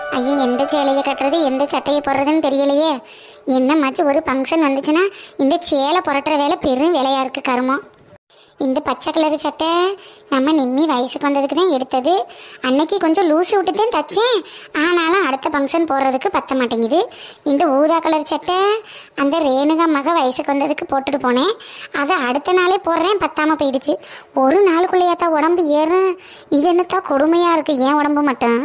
ஐயோ எந்த சேலையை கட்டுறது எந்த சட்டையை போடுறதுன்னு தெரியலையே என்னமாச்சு ஒரு ஃபங்க்ஷன் வந்துச்சுன்னா இந்த சேலை புரட்டுற வேலை பெரும் வேலையா இருக்கு கருமம் இந்த பச்சை கலர் சட்டை நம்ம நிம்மி வயசுக்கு வந்ததுக்கு தான் எடுத்தது அன்னைக்கு கொஞ்சம் லூஸ் விட்டு தான் தச்சேன் ஆனாலும் அடுத்த ஃபங்க்ஷன் போடுறதுக்கு பத்த மாட்டேங்குது இந்த ஊதா கலர் சட்டை அந்த ரேணுகா மக வயசுக்கு வந்ததுக்கு போட்டுட்டு போனேன் அதை அடுத்த நாளே போடுறேன் பத்தாம போயிடுச்சு ஒரு நாளுக்குள்ளேயாத்தா உடம்பு ஏறும் இது என்னத்தா கொடுமையா இருக்கு ஏன் உடம்பு மட்டும்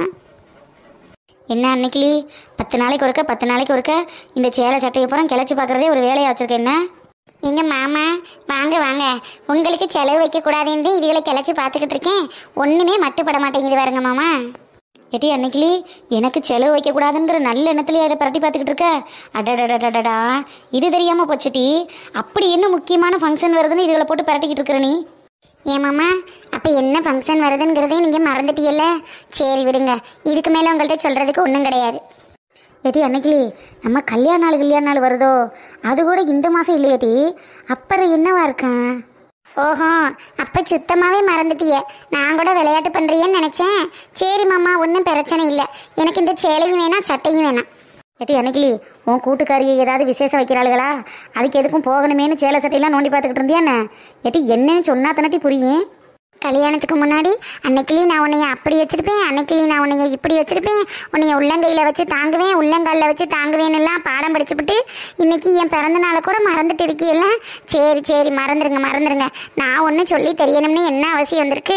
என்ன அன்னைக்கு பத்து நாளைக்கு ஒருக்க பத்து நாளைக்கு ஒருக்க இந்த சேலை சட்டையை பூரா கிளச்சி பார்க்குறதே ஒரு வேலையை வச்சிருக்கேன் என்ன எங்க மாமா வாங்க வாங்க உங்களுக்கு செலவு வைக்க கூடாதுன்னு இதுகளை கிளச்சி பார்த்துக்கிட்டு இருக்கேன் ஒண்ணுமே மட்டுப்பட மாட்டேங்குது பாருங்க மாமா ஏட்டி அன்னைக்கிளி எனக்கு செலவு வைக்கக்கூடாதுங்கிற நல்ல எண்ணத்துலயே அதை பரட்டி பார்த்துக்கிட்டு இருக்க அடடடடடடா இது தெரியாம போச்சுட்டி அப்படி என்ன முக்கியமான ஃபங்க்ஷன் வருதுன்னு இதுகளை போட்டு பரட்டிக்கிட்டு இருக்கிற நீ ஏன் மாமா அப்போ என்ன ஃபங்க்ஷன் வருதுங்கிறதே நீங்கள் மறந்துட்டீங்கல்ல சரி விடுங்க இதுக்கு மேலே உங்கள்கிட்ட சொல்கிறதுக்கு ஒன்றும் கிடையாது ஏட்டி அன்னைக்கிளி நம்ம கல்யாண நாள் கல்யாண நாள் வருதோ அது கூட இந்த மாதம் இல்லையேட்டி அப்புறம் என்னவா இருக்கேன் ஓஹோ அப்போ சுத்தமாகவே மறந்துட்டிய நான் கூட விளையாட்டு பண்ணுறியேன்னு நினச்சேன் சரி மாமா ஒன்றும் பிரச்சனை இல்லை எனக்கு இந்த சேலையும் வேணாம் சட்டையும் வேணாம் ஏட்டி அன்னைக்கிளி உன் கூட்டுக்காரியை ஏதாவது விசேஷம் வைக்கிறாளுகளா அதுக்கு எதுக்கும் போகணுமேனு சேலை சட்டையெல்லாம் நோண்டி பார்த்துக்கிட்டு இருந்தியாண்ணே ஏட்டி என்னன்னு சொன்னா தானட்டி புரியும் கல்யாணத்துக்கு முன்னாடி அன்னைக்கிளி நான் உன்னைய அப்படி வச்சிருப்பேன் அன்னைக்கிளி நான் உன்னைய இப்படி வச்சிருப்பேன் உன்னைய உள்ளங்கையில் வச்சு தாங்குவேன் உள்ளங்காலில் வச்சு தாங்குவேன் எல்லாம் பாடம் படிச்சுப்புட்டு இன்னைக்கு என் பிறந்த நாளை கூட மறந்துட்டு இருக்கியல்ல சரி சரி மறந்துருங்க மறந்துருங்க நான் ஒன்றும் சொல்லி தெரியணும்னு என்ன அவசியம் வந்திருக்கு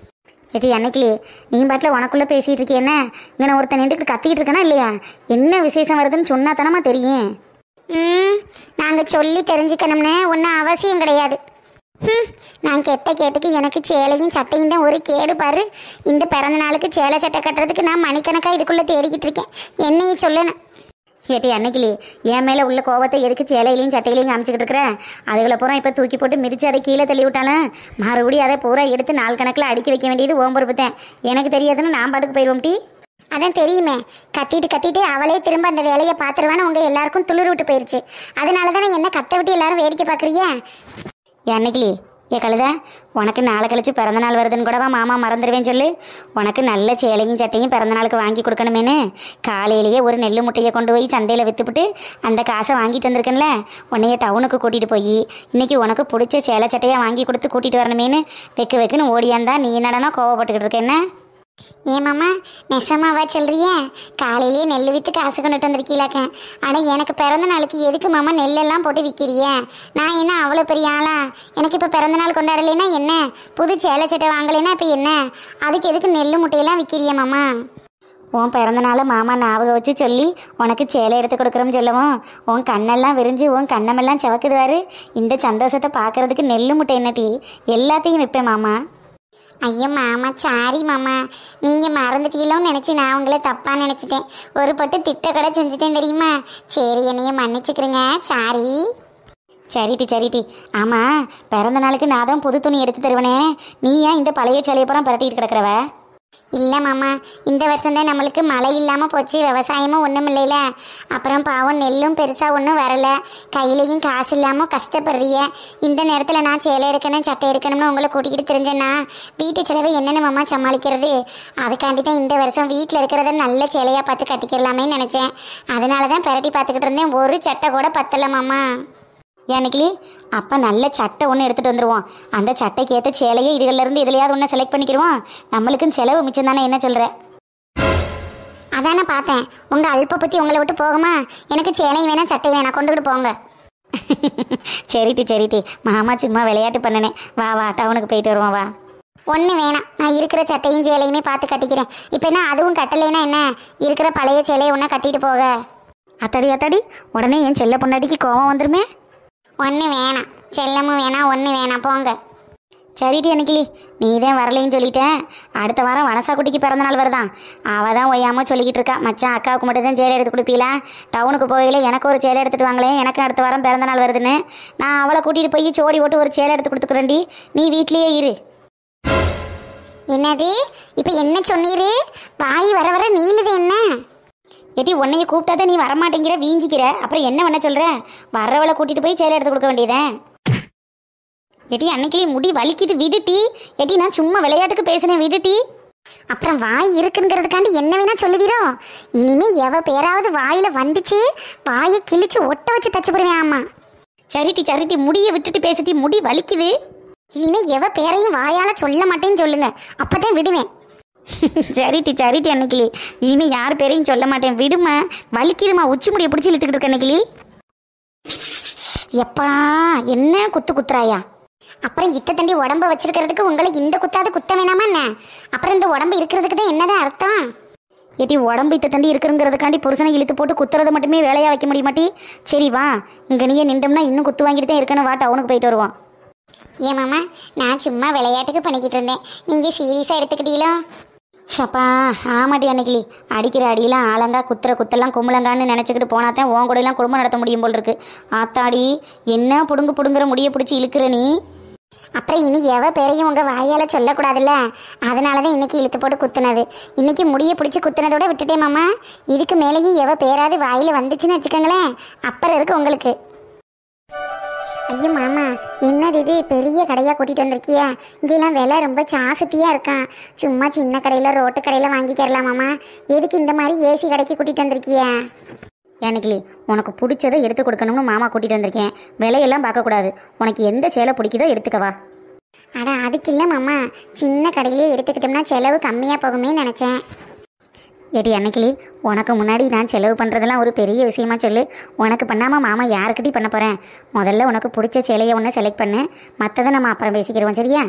இது அன்னைக்கு நீ பாட்டில் உனக்குள்ளே பேசிகிட்டு இருக்கே என்ன இங்கே ஒருத்தன் நின்றுட்டு கத்திக்கிட்டு இருக்கனா இல்லையா என்ன விசேஷம் வருதுன்னு சொன்னா தானமா தெரியும் ம் நாங்கள் சொல்லி தெரிஞ்சுக்கணும்னு ஒன்றும் அவசியம் கிடையாது ஹம், நான் கெட்ட கேட்டுக்கு எனக்கு சேலையும் சட்டையும் தான் ஒரு கேடு பாரு இந்த பிறந்த நாளுக்கு சேலை சட்டை கட்டுறதுக்கு நான் மணிக்கணக்காக இதுக்குள்ளே தேடிக்கிட்டு இருக்கேன் என்னையும் சொல்லணும் ஏட்டி அன்னைக்கிளி என் மேலே உள்ள கோவத்தை எதுக்கு சேலையிலையும் சட்டையிலையும் காமிச்சிக்கிட்டு இருக்கிற அதுகளை பூரா இப்போ தூக்கி போட்டு மிதிச்சு அதை கீழே தள்ளி விட்டாலும் மறுபடியும் அதை பூரா எடுத்து நாள் கணக்கில் அடுக்கி வைக்க வேண்டியது ஓம் பொறுப்புத்தேன் எனக்கு தெரியாதுன்னு நான் பாட்டுக்கு போயிடுவோம் டீ அதான் தெரியுமே கத்திட்டு கத்திட்டு அவளே திரும்ப அந்த வேலையை பார்த்துருவான்னு உங்க எல்லாருக்கும் துளிர் விட்டு போயிருச்சு அதனால தானே என்ன கத்த விட்டு எல்லாரும் வேடிக்கை பார்க்குறீங்க என்னைக்கிளி ஏ கழுத உனக்கு நாளை கழிச்சு பிறந்த நாள் வருதுன்னு கூடவா மாமா மறந்துடுவேன் சொல்லு உனக்கு நல்ல சேலையும் சட்டையும் பிறந்த நாளுக்கு வாங்கி கொடுக்கணுமேனு காலையிலேயே ஒரு நெல் முட்டையை கொண்டு போய் சந்தையில் விற்றுப்புட்டு அந்த காசை வாங்கிட்டு வந்திருக்கேன்ல உன்னைய டவுனுக்கு கூட்டிகிட்டு போய் இன்னைக்கு உனக்கு பிடிச்ச சேலை சட்டையாக வாங்கி கொடுத்து கூட்டிகிட்டு வரணுமேனு வெக்கு வெக்குன்னு ஓடியாந்தா நீ என்னடனா கோவப்பட்டுக்கிட்டு இருக்க என்ன ஏமாம்மா நெசமாவா சொல்றிய காலையிலேயே நெல் விற்று காசு கொண்டுட்டு வந்திருக்கீங்களாக்க ஆனால் எனக்கு பிறந்த நாளுக்கு எதுக்கு மாமா நெல்லெல்லாம் போட்டு விற்கிறிய நான் என்ன அவ்வளோ பெரிய ஆளா எனக்கு இப்போ பிறந்த நாள் கொண்டாடலைன்னா என்ன புது சேலை சட்டை வாங்கலைன்னா இப்போ என்ன அதுக்கு எதுக்கு நெல் முட்டையெல்லாம் விற்கிறிய மாமா உன் பிறந்த நாளை மாமா ஞாபகம் வச்சு சொல்லி உனக்கு சேலை எடுத்து கொடுக்குறோம்னு சொல்லவும் உன் கண்ணெல்லாம் விரிஞ்சு உன் கண்ணமெல்லாம் செவக்குதுவாரு இந்த சந்தோஷத்தை பார்க்கறதுக்கு நெல் முட்டை என்னட்டி எல்லாத்தையும் விற்பேன் மாமா ஐயோ மாமா சாரி மாமா நீங்கள் மறந்துட்டீங்களோன்னு நினச்சி நான் உங்களை தப்பாக நினச்சிட்டேன் ஒரு பட்டு திட்ட கூட செஞ்சுட்டேன் தெரியுமா சரி என்னைய மன்னிச்சுக்கிறேங்க சாரி சரிட்டி சரிட்டி ஆமாம் பிறந்த நாளுக்கு நான் தான் புது துணி எடுத்து தருவனே நீ ஏன் இந்த பழைய சேலையை பூரா பரட்டிட்டு கிடக்குறவ இல்லை மாமா இந்த வருஷம் தான் நம்மளுக்கு மழை இல்லாமல் போச்சு விவசாயமும் ஒன்றும் இல்லைல அப்புறம் பாவம் நெல்லும் பெருசாக ஒன்றும் வரல கையிலையும் காசு இல்லாமல் கஷ்டப்படுறிய இந்த நேரத்தில் நான் சேலை எடுக்கணும் சட்டை எடுக்கணும்னு உங்களை கூட்டிக்கிட்டு தெரிஞ்சேன்னா வீட்டு செலவு என்னென்ன மாமா சமாளிக்கிறது அதுக்காண்டி தான் இந்த வருஷம் வீட்டில் இருக்கிறத நல்ல சேலையாக பார்த்து கட்டிக்கிறலாமே நினச்சேன் அதனால தான் பெரட்டி பார்த்துக்கிட்டு இருந்தேன் ஒரு சட்டை கூட பத்தல மாமா ஏன்னைக்கிளி அப்போ நல்ல சட்டை ஒன்று எடுத்துகிட்டு வந்துடுவோம் அந்த சட்டைக்கு ஏற்ற சேலையை இதுகள்ல இருந்து இதுலையாவது ஒன்று செலக்ட் பண்ணிக்கிடுவோம் நம்மளுக்கும் செலவு மிச்சம் தானே என்ன சொல்கிற அதானே பார்த்தேன் உங்கள் அல்ப பற்றி உங்களை விட்டு போகுமா எனக்கு சேலையும் வேணாம் சட்டையும் வேணாம் கொண்டுகிட்டு போங்க சரிட்டி சரிட்டி மாமா சும்மா விளையாட்டு பண்ணினேன் வா வா டவுனுக்கு போயிட்டு வருவோம் வா ஒன்று வேணாம் நான் இருக்கிற சட்டையும் சேலையுமே பார்த்து கட்டிக்கிறேன் இப்போ என்ன அதுவும் கட்டலைன்னா என்ன இருக்கிற பழைய சேலையை ஒன்றா கட்டிட்டு போக அத்தடி அத்தடி உடனே என் செல்ல பொண்டாட்டிக்கு கோவம் வந்துருமே ஒன்று வேணாம் செல்லமும் வேணாம் ஒன்று வேணாம் போங்க சரிடி அன்னைக்கிளி நீ தான் வரலைன்னு சொல்லிட்டேன் அடுத்த வாரம் வனசா குட்டிக்கு பிறந்த நாள் வருதான் அவள் தான் ஒய்யாம சொல்லிக்கிட்டு இருக்கா மச்சான் அக்காவுக்கு மட்டும் தான் சேலை எடுத்து கொடுப்பீங்களா டவுனுக்கு போகையில எனக்கு ஒரு சேலை எடுத்துட்டு வாங்களேன் எனக்கு அடுத்த வாரம் பிறந்த நாள் வருதுன்னு நான் அவளை கூட்டிகிட்டு போய் சோடி போட்டு ஒரு சேலை எடுத்து கொடுத்துக்கிறேன்டி நீ வீட்லேயே இரு என்னது இப்போ என்ன சொன்னீரு வாய் வர வர நீளுது என்ன ஏட்டி உன்னைய கூப்பிட்டாதான் நீ வரமாட்டேங்கிற வீஞ்சிக்கிற அப்புறம் என்ன பண்ண சொல்ற வர்றவளை கூட்டிட்டு போய் சேலை எடுத்து கொடுக்க வேண்டியதே ஏட்டி அன்னைக்கிலே முடி வலிக்குது விடுட்டி ஏட்டி நான் சும்மா விளையாட்டுக்கு பேசினேன் விடுட்டி அப்புறம் வாய் இருக்குங்கிறதுக்காண்டி என்ன வேணா சொல்லுவீரோ இனிமே எவ பேராவது வாயில வந்துச்சு வாயை கிழிச்சு ஒட்ட வச்சு தச்சு போடுவேன் ஆமா சரிட்டி சரிட்டி முடியை விட்டுட்டு பேசிட்டு முடி வலிக்குது இனிமே எவ பேரையும் வாயால சொல்ல மாட்டேன்னு சொல்லுங்க அப்பதான் விடுவேன் சரிட்டி சரிட்டி அன்னைக்கிளி இனிமே யார் பேரையும் சொல்ல மாட்டேன் விடுமா வலிக்குதுமா உச்சி முடியை பிடிச்சி இழுத்துக்கிட்டு இருக்க அன்னைக்கிளி எப்பா என்ன குத்து குத்துறாயா அப்புறம் இத்த தண்டி உடம்ப வச்சிருக்கிறதுக்கு உங்களை இந்த குத்தாது குத்த வேணாமா என்ன அப்புறம் இந்த உடம்பு இருக்கிறதுக்கு தான் என்னதான் அர்த்தம் ஏட்டி உடம்பு இத்த தண்டி இருக்குங்கிறதுக்காண்டி புருஷனை இழுத்து போட்டு குத்துறதை மட்டுமே வேலையா வைக்க முடிய மாட்டி சரி வா இங்க நீயே நின்றோம்னா இன்னும் குத்து வாங்கிட்டு தான் இருக்கணும் வா டவுனுக்கு போயிட்டு வருவோம் ஏன் மாமா நான் சும்மா விளையாட்டுக்கு பண்ணிக்கிட்டு இருந்தேன் நீங்க சீரியஸா எடுத்துக்கிட்டீங்களோ ஷப்பா ஆமாட்டி அன்னைக்கிளி அடிக்கிற அடியெல்லாம் ஆலங்கா குத்துற குத்தெல்லாம் கும்பலங்கான்னு நினச்சிக்கிட்டு போனா தான் உன் கூட எல்லாம் குடும்பம் நடத்த முடியும் போல் இருக்கு ஆத்தாடி என்ன புடுங்கு புடுங்குற முடியை பிடிச்சி இழுக்கிற நீ அப்புறம் இனி எவ பேரையும் உங்க வாயால சொல்லக்கூடாதுல்ல அதனாலதான் இன்னைக்கு இழுத்து போட்டு குத்துனது இன்னைக்கு முடிய பிடிச்சி குத்துனதோட விட்டுட்டேன் மாமா இதுக்கு மேலேயும் எவ பேராது வாயில வந்துச்சுன்னு வச்சுக்கோங்களேன் அப்புறம் இருக்கு உங்களுக்கு ஐயோ மாமா என்னது இது பெரிய கடையா கூட்டிட்டு வந்திருக்கிய இங்கெல்லாம் விலை ரொம்ப ஜாஸ்தியா இருக்கான் சும்மா சின்ன கடையில ரோட்டு கடையில வாங்கிக்கிறலாம் மாமா எதுக்கு இந்த மாதிரி ஏசி கடைக்கு கூட்டிட்டு வந்திருக்கிய அன்னைக்கிளி உனக்கு பிடிச்சதை எடுத்து கொடுக்கணும்னு மாமா கூட்டிகிட்டு வந்திருக்கேன் விலையெல்லாம் பார்க்கக்கூடாது உனக்கு எந்த சேலை பிடிக்குதோ எடுத்துக்கவா அட அதுக்கு இல்லை மாமா சின்ன கடையிலே எடுத்துக்கிட்டோம்னா செலவு கம்மியா போகுமே நினைச்சேன் ஏடி அன்னைக்கிளி உனக்கு முன்னாடி நான் செலவு பண்ணுறதெல்லாம் ஒரு பெரிய விஷயமா சொல்லு உனக்கு பண்ணாமல் மாமா யாருக்கிட்டி பண்ண போகிறேன் முதல்ல உனக்கு பிடிச்ச சேலையை ஒன்று செலக்ட் பண்ணு மற்றதை நம்ம அப்புறம் பேசிக்கிறோம் சரியா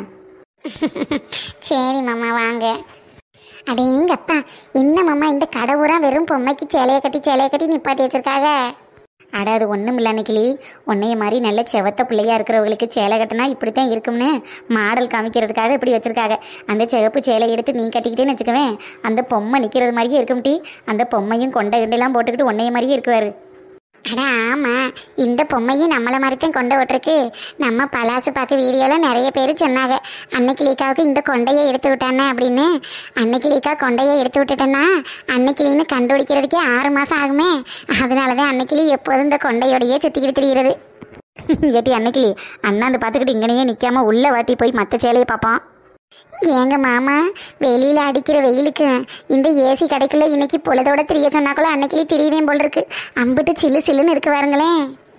சரி மாமா வாங்க அடேங்கப்பா என்ன மாமா இந்த கடை ஊரா வெறும் பொம்மைக்கு சேலையை கட்டி சேலையை கட்டி நிப்பாட்டி வச்சிருக்காங்க அட அது ஒன்றும் இல்லை அன்னைக்கிளி உன்னைய மாதிரி நல்ல செவத்த பிள்ளையா இருக்கிறவங்களுக்கு சேலை கட்டினா இப்படித்தான் இருக்கும்னு மாடல் காமிக்கிறதுக்காக இப்படி வச்சிருக்காங்க அந்த சிவப்பு சேலை எடுத்து நீ கட்டிக்கிட்டேன்னு வச்சுக்கவேன் அந்த பொம்மை நிற்கிறது மாதிரியே இருக்கும் டி அந்த பொம்மையும் கொண்டை கிண்டையெல்லாம் போட்டுக்கிட்டு உன்னைய மாதிரியே இருக்குவாரு அட ஆமா இந்த பொம்மையும் நம்மள மாதிரி தான் கொண்டு விட்டுருக்கு நம்ம பலாசு பார்க்க வீடியோல நிறைய பேர் சொன்னாங்க அன்னைக்கு லீக்காவுக்கு இந்த கொண்டையை எடுத்து விட்டானே அப்படின்னு அன்னைக்கு லீக்கா கொண்டையை எடுத்து விட்டுட்டேன்னா அன்னைக்கிளின்னு கண்டுபிடிக்கிறதுக்கே ஆறு மாசம் ஆகுமே அதனாலதான் அன்னைக்கிளி எப்போதும் இந்த கொண்டையோடையே சுத்திக்கிட்டு திரிகிறது ஏட்டி அன்னைக்கிளி அண்ணாந்து பார்த்துக்கிட்டு இங்கனையே நிற்காம உள்ள வாட்டி போய் மற்ற சேலையை பார்ப்பான் ஏங்க மாமா வெளியில அடிக்கிற வெயிலுக்கு இந்த ஏசி கடைக்குள்ள இன்னைக்கு பொழுதோட திரிய சொன்னாக்குள்ள அன்னைக்கு திரியவேன் போல் இருக்கு அம்பிட்டு சில்லு சில்லுன்னு இருக்கு பாருங்களேன்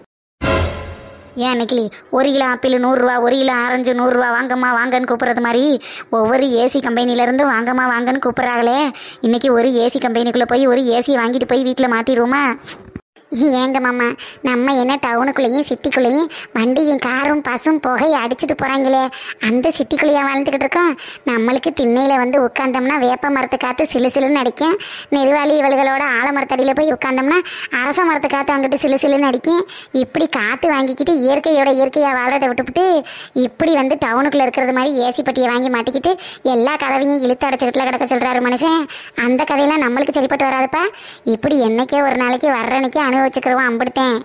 ஏன் அன்னைக்கிளி ஒரு கிலோ ஆப்பிள் நூறுரூவா ஒரு கிலோ ஆரஞ்சு நூறுரூவா வாங்கம்மா வாங்கன்னு கூப்பிட்றது மாதிரி ஒவ்வொரு ஏசி கம்பெனிலேருந்து வாங்கம்மா வாங்கன்னு கூப்பிட்றாங்களே இன்னைக்கு ஒரு ஏசி கம்பெனிக்குள்ளே போய் ஒரு ஏசி வாங்கிட்டு போய் வீட்டில் மாட்டிடுவோமா ஏங்க மாமா நம்ம என்ன டவுனுக்குள்ளேயும் சிட்டிக்குள்ளேயும் வண்டியும் காரும் பஸ்ஸும் புகை அடிச்சுட்டு போறாங்களே அந்த சிட்டிக்குள்ளேயா வாழ்ந்துக்கிட்டு இருக்கோம் நம்மளுக்கு திண்ணையில வந்து உட்காந்தோம்னா வேப்ப மரத்து காத்து சிலு சிலுன்னு அடிக்கும் நெருவாளி இவளுகளோட ஆலமரத்தடியில போய் உட்காந்தோம்னா அரச மரத்து காத்து அங்கிட்டு சிலு சிலுன்னு அடிக்கும் இப்படி காத்து வாங்கிக்கிட்டு இயற்கையோட இயற்கையா வாழ்றதை விட்டுவிட்டு இப்படி வந்து டவுனுக்குள்ள இருக்கிறது மாதிரி ஏசி பட்டியை வாங்கி மாட்டிக்கிட்டு எல்லா கதவையும் இழுத்து அடைச்சிக்கிட்டுல கிடக்க சொல்றாரு மனுஷன் அந்த கதையெல்லாம் நம்மளுக்கு சரிப்பட்டு வராதுப்பா இப்படி என்னைக்கே ஒரு நாளைக்கு வர்ற அன்னைக்கு அனுபவிச்சுக்கிறோம் அம்பிடுத்தேன்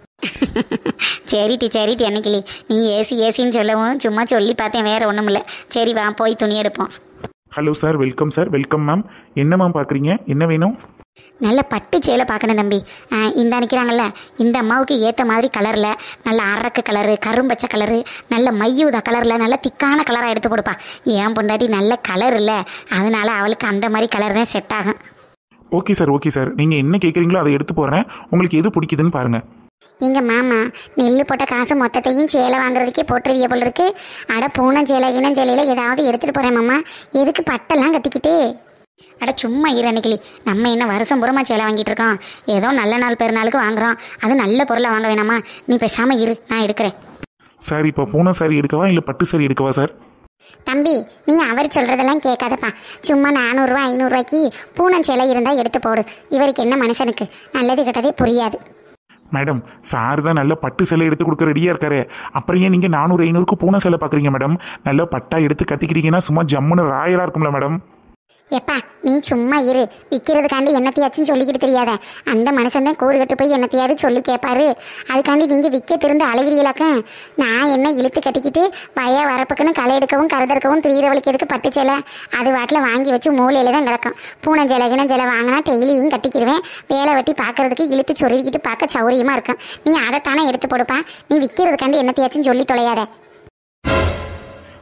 சரிட்டி சரிட்டி அன்னைக்கிளி நீ ஏசி ஏசின்னு சொல்லவும் சும்மா சொல்லி பார்த்தேன் வேற ஒன்றும் இல்லை சரி வா போய் துணி எடுப்போம் hello sir welcome sir welcome ma'am என்ன மேம் பார்க்குறீங்க என்ன வேணும் நல்ல பட்டு சேலை பார்க்கணும் தம்பி ஆ, இந்த நிற்கிறாங்கல்ல இந்த அம்மாவுக்கு ஏற்ற மாதிரி கலரில் நல்ல அரக்கு கலரு கரும்பச்சை கலரு நல்ல மையூதா கலரில் நல்ல திக்கான கலராக எடுத்து கொடுப்பா ஏன் பொண்டாட்டி நல்ல கலர் இல்லை அதனால அவளுக்கு அந்த மாதிரி கலர் தான் செட் ஆகும் ஓகே சார் ஓகே சார் நீங்கள் என்ன கேட்குறீங்களோ அதை எடுத்து போடுறேன் உங்களுக்கு எது பிடிக்குதுன்னு பாருங்கள் எங்க மாமா நெல்லு போட்ட காசு மொத்தத்தையும் சேலை வாங்குறதுக்கே போட்டுருவிய போல இருக்கு அட பூனம் சேலை இனம் சேலையில ஏதாவது எடுத்துட்டு போறேன் மாமா எதுக்கு பட்டெல்லாம் கட்டிக்கிட்டு அட சும்மா இரு அன்னைக்கிளி நம்ம என்ன வருஷம் புறமா சேலை வாங்கிட்டு இருக்கோம் ஏதோ நல்ல நாள் பெருநாளுக்கு வாங்குறோம் அது நல்ல பொருளை வாங்க வேணாமா நீ பேசாமல் இரு நான் எடுக்கிறேன் சார் இப்போ பூனம் சாரி எடுக்கவா இல்லை பட்டு சாரி எடுக்கவா சார் தம்பி நீ அவர் சொல்றதெல்லாம் கேட்காதப்பா சும்மா நானூறுரூவா ஐநூறுரூவாய்க்கு பூனம் சேலை இருந்தா எடுத்து போடு இவருக்கு என்ன மனுஷனுக்கு நல்லது கெட்டதே புரியாது மேடம் சார் தான் நல்ல பட்டு சேலை எடுத்து கொடுக்க ரெடியாக இருக்காரு அப்புறம் ஏன் நீங்கள் நானூறு ஐநூறுக்கு பூனை சேலை பார்க்குறீங்க மேடம் நல்ல பட்டா எடுத்து கட்டிக்கிட்டீங்கன்னா சும்மா ஜம்முன்னு ராயலாக இருக்கும்ல மேடம் எப்பா நீ சும்மா இரு விற்கிறதுக்காண்டி என்னத்தையாச்சும் சொல்லிக்கிட்டு தெரியாத அந்த மனுஷன் தான் கூறு கட்டு போய் என்னத்தையாவது சொல்லி கேட்பாரு அதுக்காண்டி நீங்கள் விற்க திருந்து அழகிறீங்களாக்க நான் என்ன இழுத்து கட்டிக்கிட்டு வய வரப்புக்குன்னு களை எடுக்கவும் கருதற்கவும் திரியிற வலிக்கிறதுக்கு பட்டு சேலை அது வாட்டில் வாங்கி வச்சு மூலையில தான் கிடக்கும் பூனஞ்சேலை கிணஞ்சேலை வாங்கினா டெய்லியும் கட்டிக்கிடுவேன் வேலை வெட்டி பார்க்கறதுக்கு இழுத்து சொருவிக்கிட்டு பார்க்க சௌரியமாக இருக்கும் நீ அதைத்தானே எடுத்து போடுப்பா நீ விற்கிறதுக்காண்டி என்னத்தையாச்சும் சொல்லி தொலையாத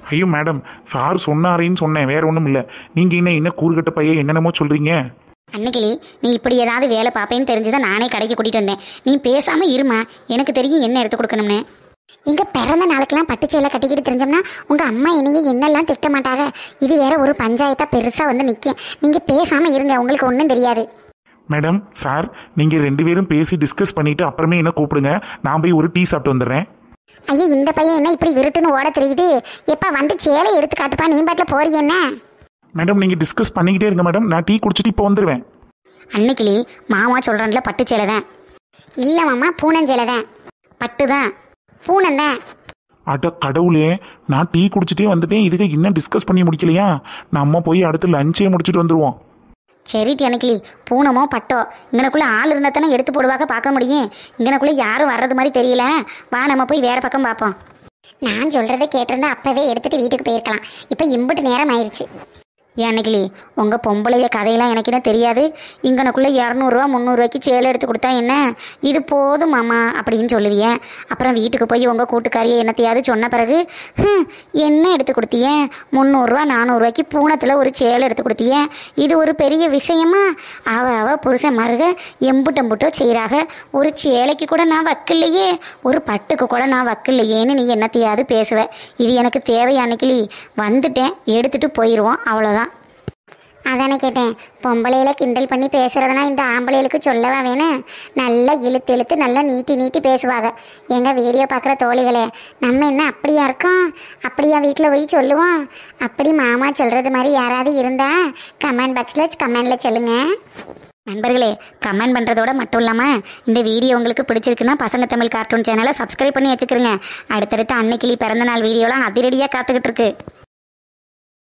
ஐயோ மேடம் சார் சொன்னாரேன்னு சொன்னேன் வேற ஒன்றும் இல்லை நீங்கள் என்ன என்ன கூறுகட்ட பையன் என்னென்னமோ சொல்கிறீங்க அன்னைக்கிளி நீ இப்படி ஏதாவது வேலை பார்ப்பேன்னு தெரிஞ்சுதான் நானே கடைக்கு கூட்டிகிட்டு வந்தேன் நீ பேசாமல் இருமா எனக்கு தெரியும் என்ன எடுத்து கொடுக்கணும்னு இங்க பிறந்த நாளுக்கெல்லாம் பட்டு சேலை கட்டிக்கிட்டு தெரிஞ்சோம்னா உங்க அம்மா என்னைய என்னெல்லாம் திட்ட மாட்டாங்க இது வேற ஒரு பஞ்சாயத்தா பெருசா வந்து நிக்கும் நீங்க பேசாம இருங்க உங்களுக்கு ஒன்றும் தெரியாது மேடம் சார் நீங்கள் ரெண்டு பேரும் பேசி டிஸ்கஸ் பண்ணிவிட்டு அப்புறமே என்ன கூப்பிடுங்க நான் போய் ஒரு டீ சாப்பிட்டு வந்துடுறேன் ஐயா இந்த பையன் என்ன இப்படி விருட்டுன்னு ஓட தெரியுது எப்ப வந்து சேலை எடுத்து காட்டுப்பா நீ பாட்டில் போறீங்க என்ன மேடம் நீங்கள் டிஸ்கஸ் பண்ணிக்கிட்டே இருங்க மேடம் நான் டீ குடிச்சிட்டு இப்போ வந்துடுவேன் அன்னைக்கிளி மாமா சொல்கிறான்ல பட்டு சேலை தான் இல்ல மாமா பூனஞ்சேலை தான் பட்டு தான் பூனம் தான் அட கடவுளே நான் டீ குடிச்சிட்டே வந்துட்டேன் இதுக்கு இன்னும் டிஸ்கஸ் பண்ணி முடிக்கலையா நம்ம போய் அடுத்து லஞ்சே முடிச்சிட்டு வந்துடுவோம் சரிட்டி அன்னைக்கிளி பூனமோ பட்டோ இங்கனக்குள்ளே ஆள் இருந்தால் தானே எடுத்து போடுவாக பார்க்க முடியும் இங்கனக்குள்ளே யாரும் வர்றது மாதிரி தெரியல வா நம்ம போய் வேற பக்கம் பார்ப்போம் நான் சொல்றதை கேட்டிருந்தா அப்பவே எடுத்துட்டு வீட்டுக்கு போயிருக்கலாம் இப்ப இம்புட்டு நேரம் ஆயிருச்சு ஏன் அன்னைக்கிளி உங்கள் பொம்பளைய கதையெல்லாம் எனக்கு என்ன தெரியாது இங்கனக்குள்ளே இரநூறுவா முந்நூறுவாய்க்கு சேலை எடுத்து கொடுத்தா என்ன இது போதும் மாமா அப்படின்னு சொல்லுவியே அப்புறம் வீட்டுக்கு போய் உங்கள் கூட்டுக்காரியை என்னத்தையாவது சொன்ன பிறகு "ஹம், என்ன எடுத்து கொடுத்தியே முந்நூறுரூவா நானூறுரூவாய்க்கு பூனத்தில் ஒரு சேலை எடுத்து கொடுத்தியே இது ஒரு பெரிய விஷயமா அவ அவ புருஷன் மருக எம்புட்டம்புட்டோ செய்கிறாக ஒரு சேலைக்கு கூட நான் வக்கில்லையே ஒரு பட்டுக்கு கூட நான் வக்கில்லையேன்னு நீ என்னத்தையாவது பேசுவ இது எனக்கு தேவை அன்னைக்கிளி வந்துட்டேன் எடுத்துட்டு போயிடுவோம் அவ்வளோதான் அதானே கேட்டேன் பொம்பளையில கிண்டல் பண்ணி பேசுறதுனா இந்த ஆம்பளைகளுக்கு சொல்லவா வேணும் நல்லா இழுத்து இழுத்து நல்லா நீட்டி நீட்டி பேசுவாங்க எங்க வீடியோ பார்க்குற தோழிகளே நம்ம என்ன அப்படியா இருக்கோம் அப்படியா வீட்டில் போய் சொல்லுவோம் அப்படி மாமா சொல்றது மாதிரி யாராவது இருந்தா கமெண்ட் பாக்ஸில் கமெண்ட்ல சொல்லுங்க நண்பர்களே கமெண்ட் பண்ணுறதோட மட்டும் இல்லாமல் இந்த வீடியோ உங்களுக்கு பிடிச்சிருக்குன்னா பசங்க தமிழ் கார்ட்டூன் சேனலை சப்ஸ்கிரைப் பண்ணி வச்சுக்கிறோங்க அடுத்தடுத்து அன்னைக்கிளி பிறந்த நாள் வீடியோலாம் அதிரடியாக காத்துக்கிட்டு இருக்கு